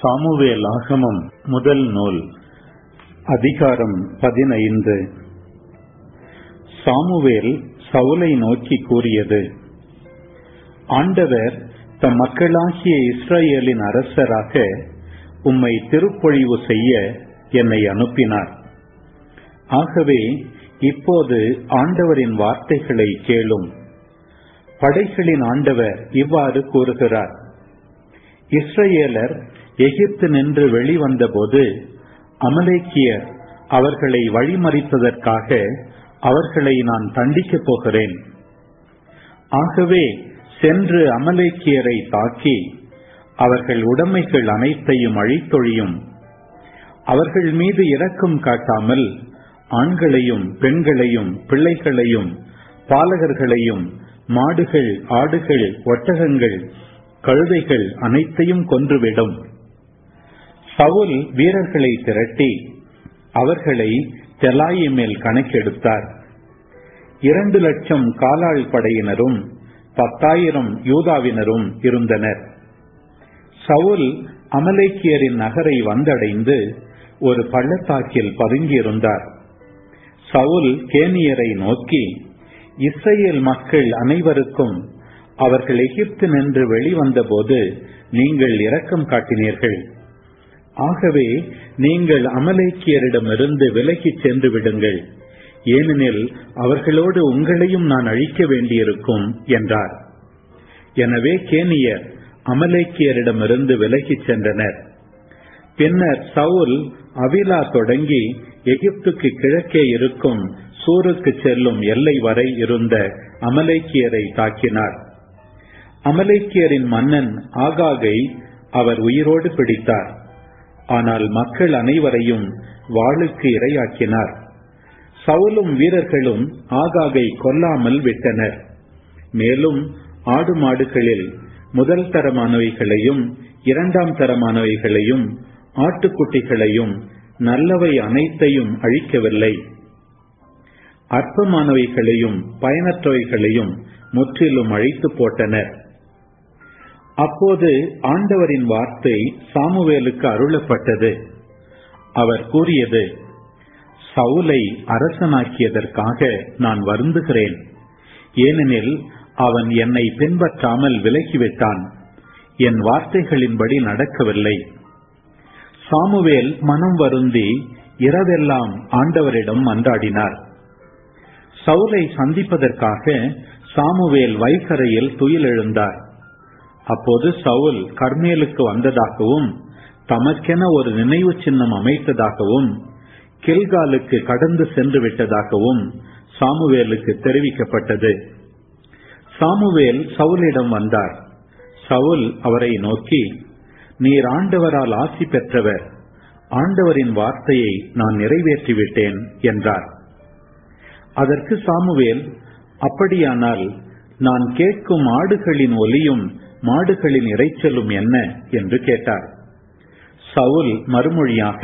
Samuel ஆகமம் முதல் நூல் அதிகாரம் பதினைந்து சாமுவேல் சவுலை நோக்கி கூறியது ஆண்டவர் தம் மக்களாகிய இஸ்ரேலின் அரசராக உம்மை திருப்பொழிவு செய்ய என்னை அனுப்பினார் ஆகவே இப்போது ஆண்டவரின் வார்த்தைகளை கேளும் படைகளின் ஆண்டவர் இவ்வாறு கூறுகிறார் இஸ்ரேலர் எகிப்து நின்று வெளிவந்தபோது அமலேக்கியர் அவர்களை வழிமறித்ததற்காக அவர்களை நான் தண்டிக்கப் போகிறேன் ஆகவே சென்று அமலேக்கியரை தாக்கி அவர்கள் உடைமைகள் அனைத்தையும் அழித்தொழியும் அவர்கள் மீது இரக்கம் காட்டாமல் ஆண்களையும் பெண்களையும் பிள்ளைகளையும் பாலகர்களையும் மாடுகள் ஆடுகள் ஒட்டகங்கள் கழுதைகள் அனைத்தையும் கொன்றுவிடும் சவுல் வீரர்களை திரட்டி அவர்களை தெலாயிமேல் கணக்கெடுத்தார் இரண்டு லட்சம் காலாள் படையினரும் பத்தாயிரம் யூதாவினரும் இருந்தனர் சவுல் அமலேக்கியரின் நகரை வந்தடைந்து ஒரு பள்ளத்தாக்கில் பதுங்கியிருந்தார் சவுல் கேனியரை நோக்கி இஸ்ரேல் மக்கள் அனைவருக்கும் அவர்கள் எகிப்து நின்று வெளிவந்தபோது நீங்கள் இரக்கம் காட்டினீர்கள் ஆகவே நீங்கள் அமலேக்கியரிடமிருந்து விலகிச் சென்று விடுங்கள் ஏனெனில் அவர்களோடு உங்களையும் நான் அழிக்க வேண்டியிருக்கும் என்றார் எனவே கேனியர் அமலேக்கியரிடமிருந்து விலகிச் சென்றனர் பின்னர் சவுல் அவிலா தொடங்கி எகிப்துக்கு கிழக்கே இருக்கும் சூருக்கு செல்லும் எல்லை வரை இருந்த அமலேக்கியரை தாக்கினார் அமலேக்கியரின் மன்னன் ஆகாகை அவர் உயிரோடு பிடித்தார் ஆனால் மக்கள் அனைவரையும் வாளுக்கு இரையாக்கினார் சவுலும் வீரர்களும் ஆகாகை கொல்லாமல் விட்டனர் மேலும் ஆடு மாடுகளில் முதல் தரமானவைகளையும் இரண்டாம் தரமானவைகளையும் ஆட்டுக்குட்டிகளையும் நல்லவை அனைத்தையும் அழிக்கவில்லை அற்பமானவைகளையும் பயனற்றவைகளையும் முற்றிலும் அழித்து போட்டனர் அப்போது ஆண்டவரின் வார்த்தை சாமுவேலுக்கு அருளப்பட்டது அவர் கூறியது சவுலை அரசனாக்கியதற்காக நான் வருந்துகிறேன் ஏனெனில் அவன் என்னை பின்பற்றாமல் விலகிவிட்டான் என் வார்த்தைகளின்படி நடக்கவில்லை சாமுவேல் மனம் வருந்தி இரவெல்லாம் ஆண்டவரிடம் மன்றாடினார் சவுலை சந்திப்பதற்காக சாமுவேல் வைகரையில் துயில் எழுந்தார் அப்போது சவுல் கர்மேலுக்கு வந்ததாகவும் தமக்கென ஒரு நினைவு சின்னம் அமைத்ததாகவும் கில்காலுக்கு கடந்து சென்று விட்டதாகவும் சாமுவேலுக்கு தெரிவிக்கப்பட்டது சாமுவேல் சவுலிடம் வந்தார் சவுல் அவரை நோக்கி நீர் ஆண்டவரால் ஆசி பெற்றவர் ஆண்டவரின் வார்த்தையை நான் நிறைவேற்றிவிட்டேன் என்றார் அதற்கு சாமுவேல் அப்படியானால் நான் கேட்கும் ஆடுகளின் ஒலியும் மாடுகளின் இறைச்சலும் என்ன என்று கேட்டார் சவுல் மறுமொழியாக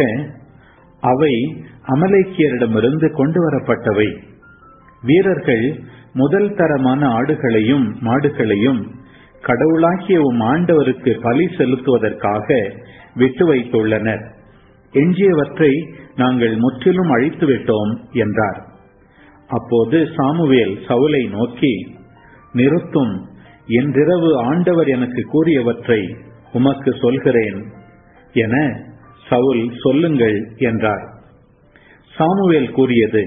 அவை அமலேக்கியரிடமிருந்து கொண்டு வரப்பட்டவை வீரர்கள் முதல் தரமான ஆடுகளையும் மாடுகளையும் கடவுளாகிய உம் ஆண்டவருக்கு பலி செலுத்துவதற்காக விட்டு வைத்துள்ளனர் எஞ்சியவற்றை நாங்கள் முற்றிலும் அழித்துவிட்டோம் என்றார் அப்போது சாமுவேல் சவுலை நோக்கி நிறுத்தும் இன்றிரவு ஆண்டவர் எனக்கு கூறியவற்றை உமக்கு சொல்கிறேன் என சவுல் சொல்லுங்கள் என்றார் சாமுவேல் கூறியது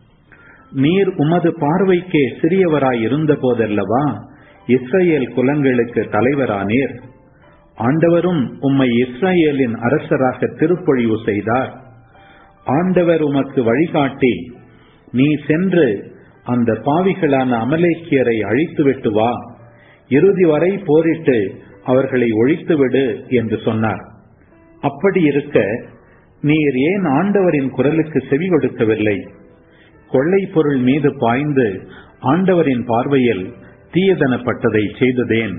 நீர் உமது பார்வைக்கே சிறியவராய் இருந்த போதல்லவா இஸ்ரேல் குலங்களுக்கு தலைவரானீர் ஆண்டவரும் உம்மை இஸ்ரேலின் அரசராக திருப்பொழிவு செய்தார் ஆண்டவர் உமக்கு வழிகாட்டி நீ சென்று அந்த பாவிகளான அமலேக்கியரை அழித்துவிட்டு வா இறுதி வரை போரிட்டு அவர்களை ஒழித்துவிடு என்று சொன்னார் அப்படி இருக்க நீர் ஏன் ஆண்டவரின் குரலுக்கு செவி கொடுக்கவில்லை கொள்ளை பொருள் மீது பாய்ந்து ஆண்டவரின் பார்வையில் தீயதனப்பட்டதை செய்ததேன்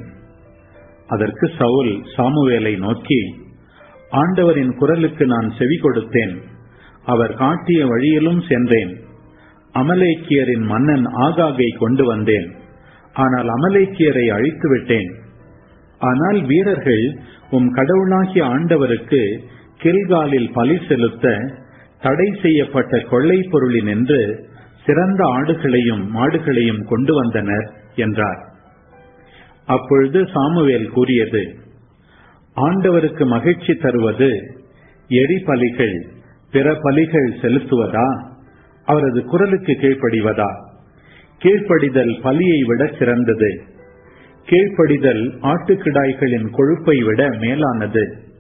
அதற்கு சவுல் சாமுவேலை நோக்கி ஆண்டவரின் குரலுக்கு நான் செவி கொடுத்தேன் அவர் காட்டிய வழியிலும் சென்றேன் அமலேக்கியரின் மன்னன் ஆகாகை கொண்டு வந்தேன் ஆனால் அமலேக்கியரை அழித்து விட்டேன் ஆனால் வீரர்கள் உம் கடவுளாகிய ஆண்டவருக்கு கில்காலில் பலி செலுத்த தடை செய்யப்பட்ட கொள்ளை பொருளினின்று சிறந்த ஆடுகளையும் மாடுகளையும் கொண்டு வந்தனர் என்றார் அப்பொழுது சாமுவேல் கூறியது ஆண்டவருக்கு மகிழ்ச்சி தருவது எரி பலிகள் பிற பலிகள் செலுத்துவதா அவரது குரலுக்கு கீழ்ப்படிவதா கீழ்ப்படிதல் பலியை விட சிறந்தது கீழ்ப்படிதல் ஆட்டுக்கிடாய்களின் கொழுப்பை விட மேலானது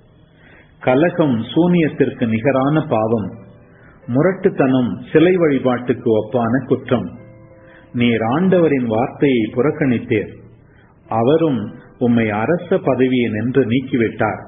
கலகம் சூனியத்திற்கு நிகரான பாவம் முரட்டுத்தனம் சிலை வழிபாட்டுக்கு ஒப்பான குற்றம் நீர் ஆண்டவரின் வார்த்தையை புறக்கணித்தீர் அவரும் உம்மை அரச பதவியை நின்று நீக்கிவிட்டார்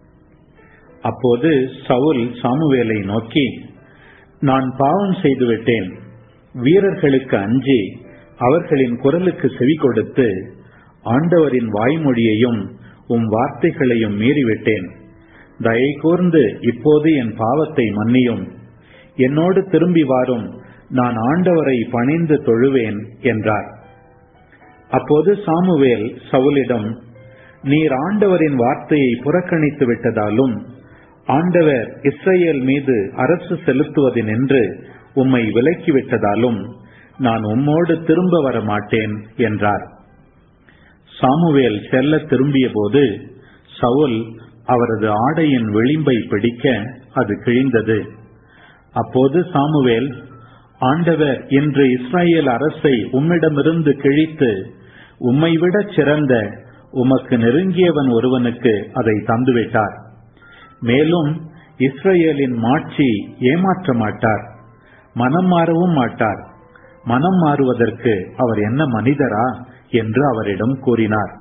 அப்போது சவுல் சாமுவேலை நோக்கி நான் பாவம் செய்துவிட்டேன் வீரர்களுக்கு அஞ்சி அவர்களின் குரலுக்கு செவி கொடுத்து ஆண்டவரின் வாய்மொழியையும் உம் வார்த்தைகளையும் மீறிவிட்டேன் தயை கூர்ந்து இப்போது என் பாவத்தை மன்னியும் என்னோடு திரும்பி வாரும் நான் ஆண்டவரை பணிந்து தொழுவேன் என்றார் அப்போது சாமுவேல் சவுலிடம் நீர் ஆண்டவரின் வார்த்தையை புறக்கணித்து விட்டதாலும் ஆண்டவர் இஸ்ரேல் மீது அரசு செலுத்துவதினின்று உம்மை விலக்கிவிட்டதாலும் நான் உம்மோடு திரும்ப வர மாட்டேன் என்றார் சாமுவேல் செல்ல திரும்பிய போது சவுல் அவரது ஆடையின் விளிம்பை பிடிக்க அது கிழிந்தது அப்போது சாமுவேல் ஆண்டவர் இன்று இஸ்ரேல் அரசை உம்மிடமிருந்து கிழித்து உம்மை விட சிறந்த உமக்கு நெருங்கியவன் ஒருவனுக்கு அதை தந்துவிட்டார் மேலும் இஸ்ரேலின் மாட்சி ஏமாற்ற மாட்டார் மனம் மாறவும் மாட்டார் மனம் மாறுவதற்கு அவர் என்ன மனிதரா என்று அவரிடம் கூறினார்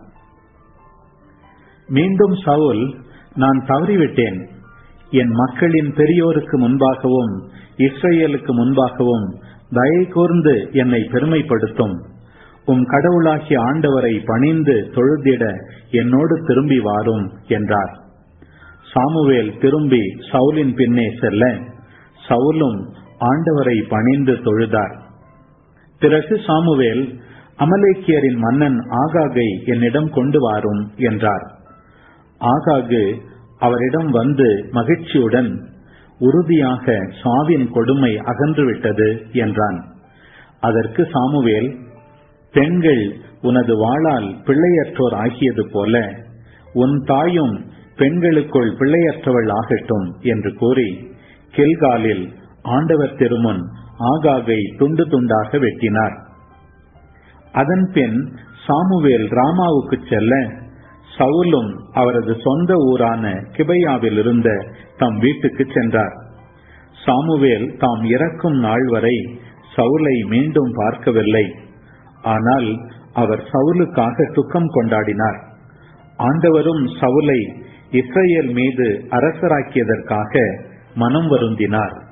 மீண்டும் சவுல் நான் தவறிவிட்டேன் என் மக்களின் பெரியோருக்கு முன்பாகவும் இஸ்ரேலுக்கு முன்பாகவும் தயை கூர்ந்து என்னை பெருமைப்படுத்தும் உம் கடவுளாகிய ஆண்டவரை பணிந்து தொழுதிட என்னோடு திரும்பி வாரும் என்றார் சாமுவேல் திரும்பி சவுலின் பின்னே செல்ல சவுலும் ஆண்டவரை பணிந்து தொழுதார் பிறகு சாமுவேல் அமலேக்கியரின் மன்னன் ஆகாகை என்னிடம் கொண்டு வாரும் என்றார் ஆகாகு அவரிடம் வந்து மகிழ்ச்சியுடன் உறுதியாக சாவின் கொடுமை அகன்றுவிட்டது என்றான் அதற்கு சாமுவேல் பெண்கள் உனது வாளால் பிள்ளையற்றோர் ஆகியது போல உன் தாயும் பெண்களுக்குள் பிள்ளையற்றவள் ஆகட்டும் என்று கூறி கில்காலில் ஆண்டவர் திருமுன் ஆகாகை துண்டு துண்டாக வெட்டினார் அதன் பின் சாமுவேல் ராமாவுக்கு செல்ல சவுலும் அவரது சொந்த ஊரான கிபையாவில் இருந்த தம் வீட்டுக்கு சென்றார் சாமுவேல் தாம் இறக்கும் நாள் வரை சவுலை மீண்டும் பார்க்கவில்லை ஆனால் அவர் சவுலுக்காக துக்கம் கொண்டாடினார் ஆண்டவரும் சவுலை இஸ்ரேல் மீது அரசராக்கியதற்காக மனம் வருந்தினார்